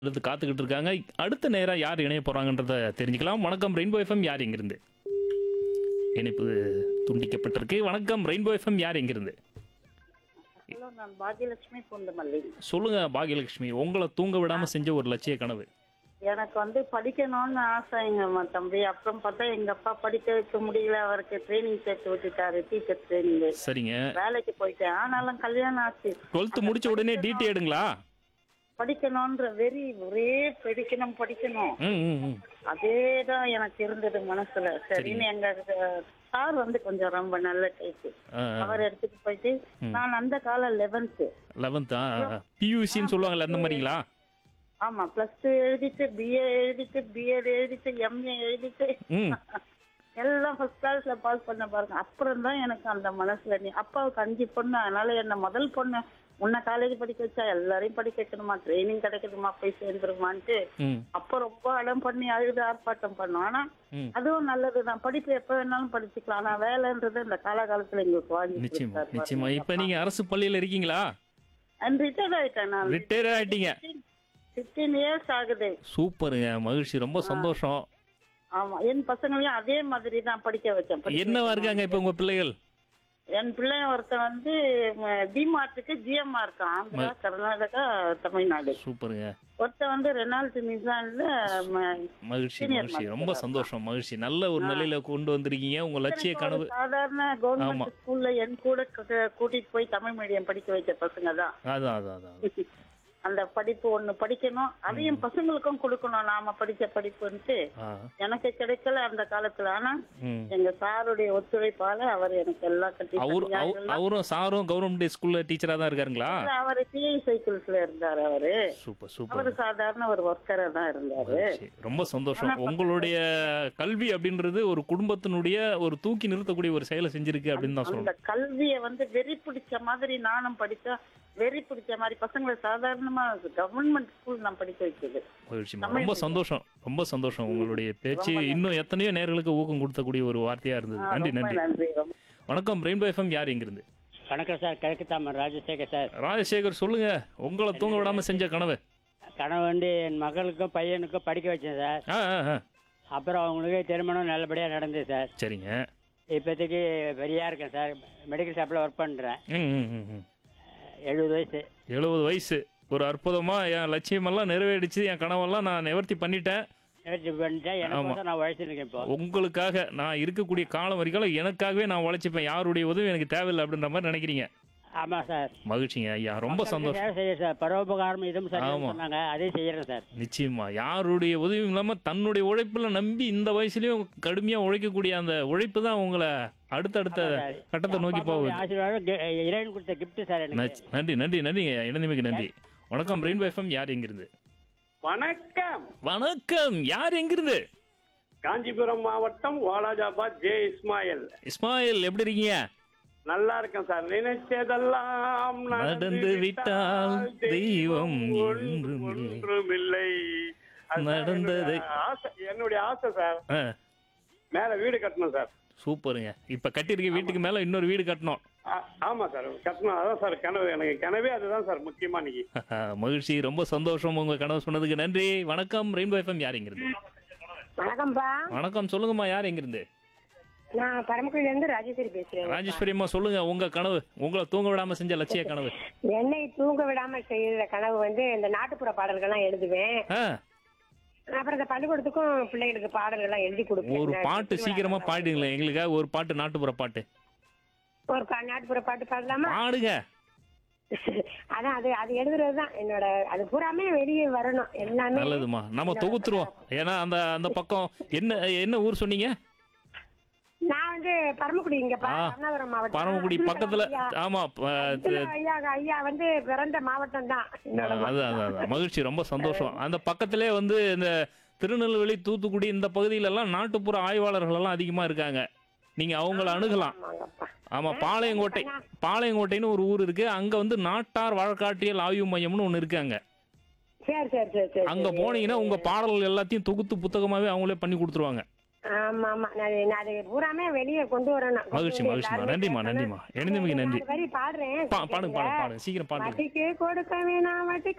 அடுத்து காத்துக்கிட்டு இருக்காங்க அடுத்த நேரா யார் இணைய போறாங்கன்றத தெரிஞ்சுக்கலாம் வணக்கம் ரெயின்போ எஃப்எம் யார் எங்கிருந்து இணைப்பு துண்டிக்கப்பட்டிருக்கு வணக்கம் ரெயின்போ எஃப்எம் யார் எங்கிருந்து ஹலோ நான் பாக்யலட்சுமி பூந்தமல்லி சொல்லுங்க பாகியலட்சுமி உங்களை தூங்க விடாம செஞ்ச ஒரு லட்சிய கனவு எனக்கு வந்து படிக்கணும்னு ஆசைங்க மா தம்பி அப்புறம் பார்த்தா எங்க அப்பா படிக்க வைக்க முடியல அவருக்கு ட்ரைனிங் சேர்த்து விட்டுட்டாரு டீச்சர் ட்ரைனிங் சரிங்க வேலைக்கு போயிட்டேன் ஆனாலும் கல்யாணம் ஆச்சு டுவெல்த் முடிச்ச உடனே டிடி எடுங்களா படிக்கணும்ன்ற வெறி ஒரே படிக்கணும் படிக்கணும் ம் ம், ம் அதே தான் எனக்கு இருந்தது மனசுல சரின்னு எங்க சார் வந்து கொஞ்சம் ரொம்ப நல்ல டைப் ஆ, அவர் எடுத்துட்டு போயிட்டு நான் அந்த காலம் லெவன்த்து லெவன்த்தா பியூசின்னு சொல்லுவாங்கல்ல அந்த மாதிரிங்களா ஆமா பிளஸ் டூ எழுதிட்டு பிஏ எழுதிட்டு பிஎட் எழுதிட்டு எம்ஏ எழுதிட்டு ம் எல்லாம் ஃபர்ஸ்ட் கிளாஸ்ல பாஸ் பண்ண பாருங்க அப்புறம் தான் எனக்கு அந்த மனசுல நீ அப்பாவுக்கு அஞ்சு பொண்ணு அதனால என்ன முதல் பொண்ணு உன்னை காலேஜ் படிக்க வச்சா எல்லாரையும் படிக்க வைக்கணுமா ட்ரைனிங் கிடைக்கணுமா போய் சேர்ந்துருமான்ட்டு ம் அப்போ ரொம்ப அடம் பண்ணி அழுது ஆர்ப்பாட்டம் பண்ணோம் ஆனா ம் அதுவும் நல்லதுதான் படிப்பு எப்ப வேணாலும் படிச்சுக்கலாம் ஆனா வேலைன்றது இந்த காலகாலத்துல எங்களுக்கு வாங்கி நிச்சயமா நிச்சயமா இப்ப நீங்க அரசு பள்ளியில இருக்கீங்களா ரிட்டையர்ட் ஆயிட்டேன் நான் ரிட்டையர் ஆயிட்டீங்க சிக்ஸ்டீன் இயர்ஸ் ஆகுது சூப்பருங்க மகிழ்ச்சி ரொம்ப சந்தோஷம் ஆமா என் பசங்களையும் அதே மாதிரி தான் படிக்க வச்சேன் படிக்க என்னவா இருக்காங்க இப்ப உங்க பிள்ளைகள் என் பிள்ளை ஒருத்தன் வந்து டிமார்ட்டுக்கு ஜிஎம்ஆ இருக்கான் ஆந்திரா கர்நாடகா தமிழ்நாடு சூப்பருங்க ஒருத்தன் வந்து ரெனால்ட் நிசான்ல ம, மகிழ்ச்சி Senior மகிழ்ச்சி master ரொம்ப சந்தோஷம் மகிழ்ச்சி நல்ல ஒரு நிலையில கொண்டு வந்திருக்கீங்க உங்க லட்சிய ஒரு கனவு சாதாரண ஆமா. கவர்மெண்ட் ஸ்கூல்ல என் கூட க- கூட்டிட்டு போய் தமிழ் மீடியம் படிக்க வச்ச பசங்க தான் அதான் அதான் அதான் அந்த படிப்பு ஒண்ணு படிக்கணும் அதையும் பசங்களுக்கும் கொடுக்கணும் நாம படிச்ச படிப்புன்ட்டு ஆ, எனக்கு கிடைக்கல அந்த காலத்துல ஆனா ம். எங்க சாருடைய ஒத்துழைப்பால அவர் எனக்கு எல்லாம் கட்டி அவரு தந்தாரு. அவ- அவரும் சாரும் கவர்மெண்ட் ஸ்கூல்ல டீச்சரா தான் இருக்காருங்களா அவர் டிஐ சைக்கிள்ஸ்ல இருந்தாரு அவரு சூப்பர் சூப்பர் அவரு சாதாரண ஒரு ஒர்க்கரா தான் இருந்தாரு மகிழ்ச்சி. ரொம்ப சந்தோஷம் உங்களுடைய கல்வி அப்படின்றது ஒரு குடும்பத்தினுடைய ஒரு தூக்கி நிறுத்தக்கூடிய ஒரு செயலை செஞ்சிருக்கு அப்படின்னு தான் அந்த சொல்லணும் கல்விய வந்து வெறி பிடிச்ச மாதிரி நானும் படிச்சா வெறி பிடிச்ச மாதிரி பசங்களை சாதாரணமா கவர்மெண்ட் ஸ்கூல் நான் படிக்க வைக்கிறது மகிழ்ச்சிமா ரொம்ப சந்தோஷம் ரொம்ப சந்தோஷம் உங்களுடைய பேச்சு இன்னும் எத்தனையோ நேர்களுக்கு ஊக்கம் கொடுத்தக்கூடிய ஒரு வார்த்தையா இருந்தது நன்றி ரொம்ப நன்றி நன்றி ரொம்ப வணக்கம் ரெயின்போ எஃப்எம் யார் இங்கிருந்து வணக்கம் சார் கிழக்கு தாமன் ராஜசேகர் சார் ராஜசேகர் சொல்லுங்க உங்களை தூங்க விடாம செஞ்ச கனவு கனவு வந்து என் மகளுக்கும் பையனுக்கும் படிக்க வச்சேன் சார் ஆ ஆ, ஆ. அப்புறம் அவங்களுக்கு திருமணம் நல்லபடியாக நடந்தது சார் சரிங்க இப்போதைக்கு பெரியா இருக்கேன் சார் மெடிக்கல் ஷாப்பில் ஒர்க் பண்ணுறேன் ம், ம், ம், ம். எழுபது வயசு எழுபது வயசு ஒரு அற்புதமா என் லட்சியமெல்லாம் நிறைவேறிச்சு என் கனவெல்லாம் நான் நிவர்த்தி பண்ணிட்டேன் நிவர்த்தி பண்ணிட்டேன் எனக்கு ஆமா. வந்து நான் உழைச்சிருக்கேன் இப்போ உங்களுக்காக நான் இருக்கக்கூடிய காலம் வரைக்கும் எனக்காகவே நான் உழைச்சிப்பேன் யாருடைய உதவி எனக்கு தேவையில்லை அப்படின்ற மாதிரி நினைக்கிறீங்க ஆமாம் சார் மகிழ்ச்சிங்க ஐயா ரொம்ப சந்தோஷம் சேவை செய்ய சார் பரோபகாரம் இதுவும் சார் ஆமா. சொன்னாங்க அதே செய்யறேன் சார் நிச்சயமா யாருடைய உதவியும் இல்லாம தன்னுடைய உழைப்புல நம்பி இந்த வயசுலயும் கடுமையா உழைக்கக்கூடிய அந்த உழைப்பு தான் உங்களை அடுத்தடுத்த கட்டத்தை நோக்கி போகுது ஆசீர்வாதம் கி- இறைவன் கொடுத்த கிஃப்ட் சார் எனக்கு நச்- நன்றி நன்றி நன்றிங்க இணைந்தமைக்கு நன்றி வணக்கம் ரெயின் எஃப்எம் யார் எங்கிருந்து வணக்கம் வணக்கம் யார் எங்கிருந்து காஞ்சிபுரம் மாவட்டம் வாலாஜாபாத் ஜே இஸ்மாயில் இஸ்மாயில் எப்படி இருக்கீங்க நல்லா இருக்கேன் சார் நினைச்சதெல்லாம் நடந்து விட்டால் தெய்வம் ஒன்றும் ஒன்றுமில்லை. ஒன்றுமில்லை அது சார் நடந்ததை- என்னுடைய ஆசை- என்னுடைய ஆசை சார் ஆ, மேல வீடு கட்டணும் சார் சூப்பருங்க இப்ப கட்டியிருக்க வீட்டுக்கு மேல இன்னொரு வீடு கட்டணும் ஆ- ஆமா சார் கட்டணும் அதான் சார் கனவு எனக்கு கனவே அதுதான் சார் முக்கியமா இன்னைக்கு மகிழ்ச்சி ரொம்ப சந்தோஷம் உங்க கனவு சொன்னதுக்கு நன்றி வணக்கம் ரெயின்போ எஃப்எம் யார் எங்கிருந்து வணக்கம்ப்பா வணக்கம் சொல்லுங்கம்மா யார் எங்கிருந்து நான் பரமக்குடியில இருந்து ராஜேஸ்வரி பேசுறேன் ராஜேஸ்வரி அம்மா சொல்லுங்க உங்க கனவு உங்களை தூங்க விடாம செஞ்ச லட்சிய கனவு என்னை தூங்க விடாம செய்யற கனவு வந்து இந்த நாட்டுப்புற பாடல்கள்லாம் எழுதுவேன் ஆ, அப்புறம் இந்த பள்ளிக்கூடத்துக்கும் பிள்ளைகளுக்கு பாடல்கள்லாம் எழுதி கொடுப்பேன் ஒரு நான் பாட்டு திருவிழா சீக்கிரமா காலத்துல பாடுங்களேன் எங்களுக்காக ஒரு பாட்டு நாட்டுப்புற பாட்டு ஒரு பா- நாட்டுப்புற பாட்டு பாடலாமா பாடுங்க அதான் அது அது எழுதுறது தான் என்னோட அது பூராமே வெளியே வரணும் எல்லாமே நல்லதுமா நம்ம தொகுத்துருவோம் ஏன்னா அந்த அந்த பக்கம் என்ன என்ன ஊர் சொன்னீங்க நான் வந்து பரமக்குடி இங்க ஆ, ராமநாதபுரம் மாவட்டம் பரமக்குடி பக்கத்துல ஐயா, ஆமா ப- இதுல ஐயா ஐயா வந்து பிறந்த மாவட்டம் தான் என்னோட அது அது அது. மகிழ்ச்சி ரொம்ப சந்தோஷம் அந்த பக்கத்திலே வந்து இந்த திருநெல்வேலி தூத்துக்குடி இந்த பகுதியில எல்லாம் நாட்டுப்புற ஆய்வாளர்கள் எல்லாம் அதிகமா இருக்காங்க நீங்க அவங்கள அணுகலாம் ஆமாங்கப்பா. ஆமா பாளையங்கோட்டை பாளையங்கோட்டைன்னு ஒரு ஊர் இருக்கு அங்க வந்து நாட்டார் வழக்காட்டியல் ஆய்வு மையம்னு ஒண்ணு இருக்காங்க சரி சரி சரி சரி அங்க போனீங்கன்னா உங்க பாடல்கள் எல்லாத்தையும் தொகுத்து புத்தகமாவே அவங்களே பண்ணி கொடுத்துருவாங்க ஆமா ஆமா நான் நான் அது பூராமே வெளியே கொண்டு வரணும் கொண்டு மகிழ்ச்சி வந்து மகிழ்ச்சிமா எல்லாருமே நன்றிமா கேட்கணும். நன்றிமா இணைந்தமைக்கு நன்றி நாலு வரி பாடுறேன் பா- பாடுங்க பாடுங்க பாடுங்க சீக்கிரம் பாடுங்க வட்டிக்கு கொடுக்க வேணாம் வட்டி